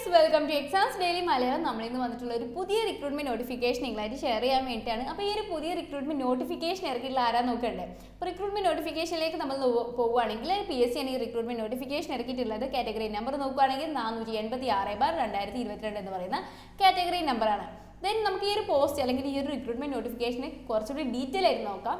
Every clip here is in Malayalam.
friends welcome to exams daily Malayalam നമ്മൾ ഇന്ന് വന്നിട്ടുള്ള ഒരു പുതിയ റിക്രൂട്ട്മെന്റ് നോട്ടിഫിക്കേഷൻ നിങ്ങളായിട്ട് ഷെയർ ചെയ്യാൻ വേണ്ടിയിട്ടാണ് അപ്പോൾ ഈ ഒരു പുതിയ റിക്രൂട്ട്മെന്റ് നോട്ടിഫിക്കേഷൻ ഇറക്കിയിട്ടുള്ള ആരാ നോക്കണ്ടേ അപ്പോൾ റിക്രൂട്ട്മെന്റ് നോട്ടിഫിക്കേഷനിലേക്ക് നമ്മൾ നോ- പോവുകയാണെങ്കിൽ പി എസ് സി ആണ് ഈ റിക്രൂട്ട്മെന്റ് നോട്ടിഫിക്കേഷൻ ഇറക്കിയിട്ടുള്ളത് കാറ്റഗറി നമ്പർ നോക്കുകയാണെങ്കിൽ നാനൂറ്റി എൺപത്തി ആറ് ബാർ രണ്ടായിരത്തി ഇരുപത്തിരണ്ട് എന്ന് പറയുന്ന കാറ്റഗറി നമ്പറാണ് ദെൻ നമുക്ക് ഈ ഒരു പോസ്റ്റ് അല്ലെങ്കിൽ ഈ ഒരു റിക്രൂട്ട്മെന്റ് നോട്ടിഫിക്കേഷനെ കുറച്ചുകൂടി ഡീറ്റെയിൽ ആയിട്ട് നോക്കാം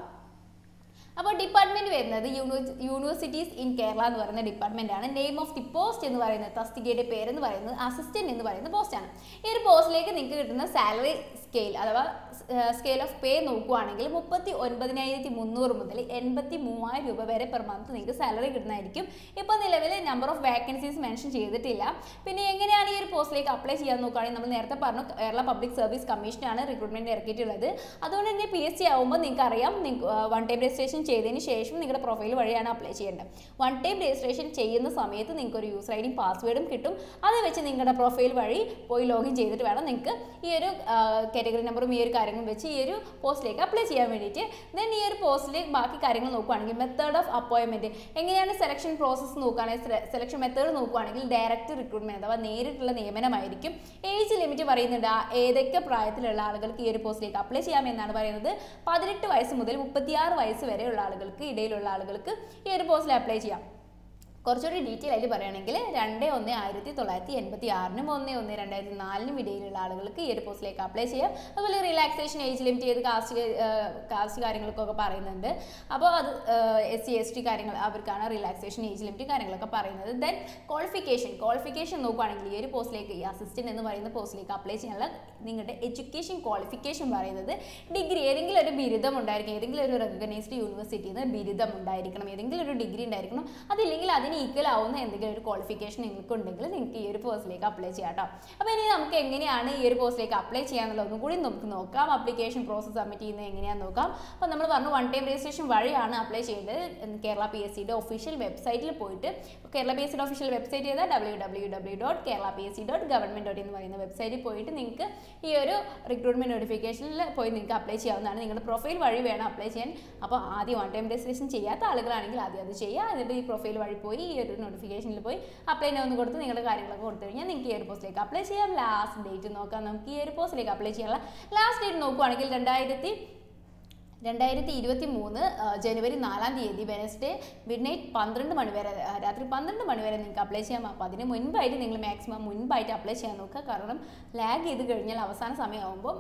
അപ്പോൾ ഡിപ്പാർട്ട്മെന്റ് വരുന്നത് യൂണിവേഴ്സിറ്റീസ് ഇൻ കേരള എന്ന് പറയുന്ന ഡിപ്പാർട്ട്മെന്റ് ആണ് നെയിം ഓഫ് ദി പോസ്റ്റ് എന്ന് പറയുന്നത് തസ്തികയുടെ പേര് എന്ന് പറയുന്നത് അസിസ്റ്റന്റ് എന്ന് പറയുന്ന പോസ്റ്റാണ് ഈ ഒരു പോസ്റ്റിലേക്ക് നിങ്ങൾക്ക് കിട്ടുന്ന സാലറി സ്കെയിൽ അഥവാ സ്കെയിൽ ഓഫ് പേ നോക്കുവാണെങ്കിൽ മുപ്പത്തി ഒൻപതിനായിരത്തി മുന്നൂറ് മുതൽ എൺപത്തി മൂവായിരം രൂപ വരെ പെർ മന്ത് നിങ്ങൾക്ക് സാലറി കിട്ടുന്നതായിരിക്കും ഇപ്പോൾ നിലവിൽ നമ്പർ ഓഫ് വേക്കൻസീസ് മെൻഷൻ ചെയ്തിട്ടില്ല പിന്നെ എങ്ങനെയാണ് ഈ ഒരു പോസ്റ്റിലേക്ക് അപ്ലൈ ചെയ്യാൻ നോക്കുകയാണെങ്കിൽ നമ്മൾ നേരത്തെ പറഞ്ഞു കേരള പബ്ലിക് സർവീസ് കമ്മീഷനാണ് റിക്രൂട്ട്മെന്റ് ഇറക്കിയിട്ടുള്ളത് അതുകൊണ്ട് തന്നെ പി എസ് സി ആകുമ്പോൾ നിങ്ങൾക്ക് അറിയാം വൺ ടൈം രജിസ്ട്രേഷൻ ചെയ്തതിന് ശേഷം നിങ്ങളുടെ പ്രൊഫൈൽ വഴിയാണ് അപ്ലൈ ചെയ്യേണ്ടത് വൺ ടൈം രജിസ്ട്രേഷൻ ചെയ്യുന്ന സമയത്ത് നിങ്ങൾക്ക് ഒരു യൂസർ ഐ ഡിയും പാസ്വേഡും കിട്ടും അത് വെച്ച് നിങ്ങളുടെ പ്രൊഫൈൽ വഴി പോയി ലോഗിൻ ചെയ്തിട്ട് വേണം നിങ്ങൾക്ക് ഈ ഒരു കാറ്റഗറി നമ്പറും ഈ ഒരു കാര്യങ്ങളും വെച്ച് ഈ ഒരു പോസ്റ്റിലേക്ക് അപ്ലൈ ചെയ്യാൻ വേണ്ടിയിട്ട് ദെൻ ഈ ഒരു പോസ്റ്റിൽ ബാക്കി കാര്യങ്ങൾ നോക്കുകയാണെങ്കിൽ മെത്തേഡ് ഓഫ് അപ്പോയിൻമെൻറ്റ് എങ്ങനെയാണ് സെലക്ഷൻ പ്രോസസ്സ് നോക്കുകയാണെങ്കിൽ സെലക്ഷൻ മെത്തേഡ് നോക്കുകയാണെങ്കിൽ ഡയറക്റ്റ് റിക്രൂട്ട്മെൻറ്റ് അഥവാ നേരിട്ടുള്ള നിയമനമായിരിക്കും ഏജ് ലിമിറ്റ് പറയുന്നുണ്ട് ആ ഏതൊക്കെ പ്രായത്തിലുള്ള ആളുകൾക്ക് ഈ ഒരു പോസ്റ്റിലേക്ക് അപ്ലൈ ചെയ്യാമെന്നാണ് പറയുന്നത് പതിനെട്ട് വയസ്സ് മുതൽ മുപ്പത്തിയാറ് വയസ്സ് വരെയുള്ള ആളുകൾക്ക് ഇടയിലുള്ള ആളുകൾക്ക് ഈ ഒരു പോസ്റ്റിൽ അപ്ലൈ ചെയ്യാം കുറച്ചുകൂടി ഡീറ്റെയിൽ ആയിട്ട് പറയുകയാണെങ്കിൽ രണ്ട് ഒന്ന് ആയിരത്തി തൊള്ളായിരത്തി എൺപത്തി ആറിനും ഒന്ന് ഒന്ന് രണ്ടായിരത്തി നാലിനും ഇടയിലുള്ള ആളുകൾക്ക് ഈ ഒരു പോസ്റ്റിലേക്ക് അപ്ലൈ ചെയ്യാം അതുപോലെ റിലാക്സേഷൻ ഏജ് ലിമിറ്റ് ചെയ്ത് കാസ്റ്റ് കാസ്റ്റ് കാര്യങ്ങൾക്കൊക്കെ പറയുന്നുണ്ട് അപ്പോൾ അത് എസ് സി എസ് ടി കാര്യങ്ങൾ അവർക്കാണ് റിലാക്സേഷൻ ഏജ് ലിമിറ്റ് കാര്യങ്ങളൊക്കെ പറയുന്നത് ദെൻ ക്വാളിഫിക്കേഷൻ ക്വാളിഫിക്കേഷൻ നോക്കുകയാണെങ്കിൽ ഈ ഒരു പോസ്റ്റിലേക്ക് ഈ അസിസ്റ്റന്റ് എന്ന് പറയുന്ന പോസ്റ്റിലേക്ക് അപ്ലൈ ചെയ്യാനുള്ള നിങ്ങളുടെ എഡ്യൂക്കേഷൻ ക്വാളിഫിക്കേഷൻ പറയുന്നത് ഡിഗ്രി ഏതെങ്കിലും ഒരു ബിരുദം ഉണ്ടായിരിക്കും ഏതെങ്കിലും ഒരു റെക്കഗ്നൈസ്ഡ് യൂണിവേഴ്സിറ്റിയിൽ നിന്ന് ബിരുദം ഉണ്ടായിരിക്കണം ഏതെങ്കിലും ഒരു ഡിഗ്രി ഉണ്ടായിരിക്കണം അതില്ലെങ്കിൽ അതിന് ഈക്വൽ ആവുന്ന എന്തെങ്കിലും ഒരു ക്വാളിഫിക്കേഷൻ നിങ്ങൾക്ക് ഉണ്ടെങ്കിൽ നിങ്ങൾക്ക് ഈ ഒരു പോസ്റ്റിലേക്ക് അപ്ലൈ ചെയ്യാം കേട്ടോ അപ്പോൾ ഇനി നമുക്ക് എങ്ങനെയാണ് ഈ ഒരു പോസ്റ്റിലേക്ക് അപ്ലൈ ചെയ്യാന്നുള്ളത് ഒന്നും കൂടി നമുക്ക് നോക്കാം അപ്ലിക്കേഷൻ പ്രോസസ്സ് സബ്മിറ്റ് ചെയ്യുന്നത് എങ്ങനെയാണെന്ന് നോക്കാം അപ്പോൾ നമ്മൾ പറഞ്ഞു വൺ ടൈം രജിസ്ട്രേഷൻ വഴിയാണ് അപ്ലൈ ചെയ്യേണ്ടത് കേരള പി എസ് സിയുടെ ഒഫീഷ്യൽ വെബ്സൈറ്റിൽ പോയിട്ട് കേരള പി എസ് സിയുടെ ഒഫീഷ്യൽ വെബ്സൈറ്റ് ചെയ്താൽ W W W dot Kerala P S C dot government dot എന്ന് പറയുന്ന വെബ്സൈറ്റിൽ പോയിട്ട് നിങ്ങൾക്ക് ഈ ഒരു റിക്രൂട്ട്മെന്റ് നോട്ടിഫിക്കേഷനിൽ പോയി നിങ്ങൾക്ക് അപ്ലൈ ചെയ്യാവുന്നതാണ് നിങ്ങളുടെ പ്രൊഫൈൽ വഴി വേണം അപ്ലൈ ചെയ്യാൻ അപ്പോൾ ആദ്യം വൺ ടൈം രജിസ്ട്രേഷൻ ചെയ്യാത്ത ആളുകളാണെങ്കിൽ ആദ്യം അത് ചെയ്യുക എന്നിട്ട് ഈ പ്രൊഫൈൽ വഴി പോയി ഈ ഒരു നോട്ടിഫിക്കേഷനിൽ പോയി അപ്ലൈ ഒന്ന് കൊടുത്ത് നിങ്ങളുടെ കാര്യങ്ങളൊക്കെ കൊടുത്തു കഴിഞ്ഞാൽ നിങ്ങൾക്ക് ഈ ഒരു പോസ്റ്റിലേക്ക് അപ്ലൈ ചെയ്യാം ലാസ്റ്റ് ഡേറ്റ് നോക്കാം നമുക്ക് ഈ ഒരു പോസ്റ്റിലേക്ക് അപ്ലൈ ചെയ്യാനുള്ള ലാസ്റ്റ് ഡേറ്റ് നോക്കുവാണെങ്കിൽ രണ്ടായിരത്തി രണ്ടായിരത്തി ഇരുപത്തി മൂന്ന് ജനുവരി നാലാം തീയതി വെനസ്ഡേ മിഡ് നൈറ്റ് പന്ത്രണ്ട് മണി വരെ ആ, രാത്രി പന്ത്രണ്ട് മണി വരെ നിങ്ങൾക്ക് അപ്ലൈ ചെയ്യാം അപ്പോൾ അതിന് മുൻപായിട്ട് നിങ്ങൾ മാക്സിമം മുൻപായിട്ട് അപ്ലൈ ചെയ്യാൻ നോക്കുക കാരണം ലാഗ് ചെയ്ത് കഴിഞ്ഞാൽ അവസാന സമയമാകുമ്പം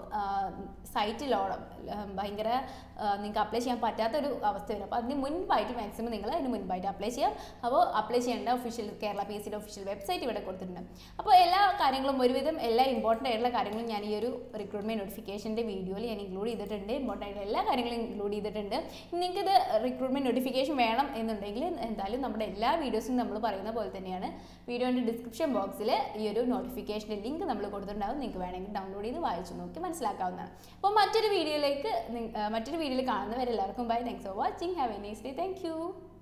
സൈറ്റ് ലോഡ് ഭയങ്കര നിങ്ങൾക്ക് അപ്ലൈ ചെയ്യാൻ പറ്റാത്തൊരു അവസ്ഥ വരും അപ്പോൾ അതിന് മുൻപായിട്ട് മാക്സിമം നിങ്ങൾ അതിന് മുൻപായിട്ട് അപ്ലൈ ചെയ്യാം അപ്പോൾ അപ്ലൈ ചെയ്യേണ്ട ഒഫീഷ്യൽ കേരള പി എസ് സിയുടെ ഒഫീഷ്യൽ വെബ്സൈറ്റ് ഇവിടെ കൊടുത്തിട്ടുണ്ട് അപ്പോൾ എല്ലാ കാര്യങ്ങളും ഒരുവിധം എല്ലാ ഇമ്പോർട്ടൻ്റ് ആയിട്ടുള്ള കാര്യങ്ങളും ഞാൻ ഈ ഒരു റിക്രൂട്ട്മെൻറ്റ് നോട്ടിഫിക്കേഷൻ്റെ വീഡിയോയിൽ ഞാൻ ഇൻക്ലൂഡ് ചെയ്തിട്ടുണ്ട് ഇമ്പോർട്ടൻ്റ് ആയിട്ടുള്ള എല്ലാ കാര്യങ്ങളും ഇൻക്ലൂഡ് ചെയ്തിട്ടുണ്ട് നിങ്ങൾക്ക് ഇത് റിക്രൂട്ട്മെൻറ്റ് നോട്ടിഫിക്കേഷൻ വേണം എന്നുണ്ടെങ്കിൽ എന്തായാലും നമ്മുടെ എല്ലാ വീഡിയോസും നമ്മൾ പറയുന്ന പോലെ തന്നെയാണ് വീഡിയോൻ്റെ ഡിസ്ക്രിപ്ഷൻ ബോക്സിൽ ഈ ഒരു നോട്ടിഫിക്കേഷൻ്റെ ലിങ്ക് നമ്മൾ കൊടുത്തിട്ടുണ്ടാവും നിങ്ങൾക്ക് വേണമെങ്കിൽ ഡൗൺലോഡ് ചെയ്ത് വായിച്ചു നോക്കി മനസ്സിലാക്കാവുന്നതാണ് അപ്പോൾ മറ്റൊരു വീഡിയോയിലേക്ക് നി- ആ, മറ്റൊരു വീഡിയോയിൽ കാണുന്നവരെല്ലാവർക്കും bye thanks for watching have a nice day thank U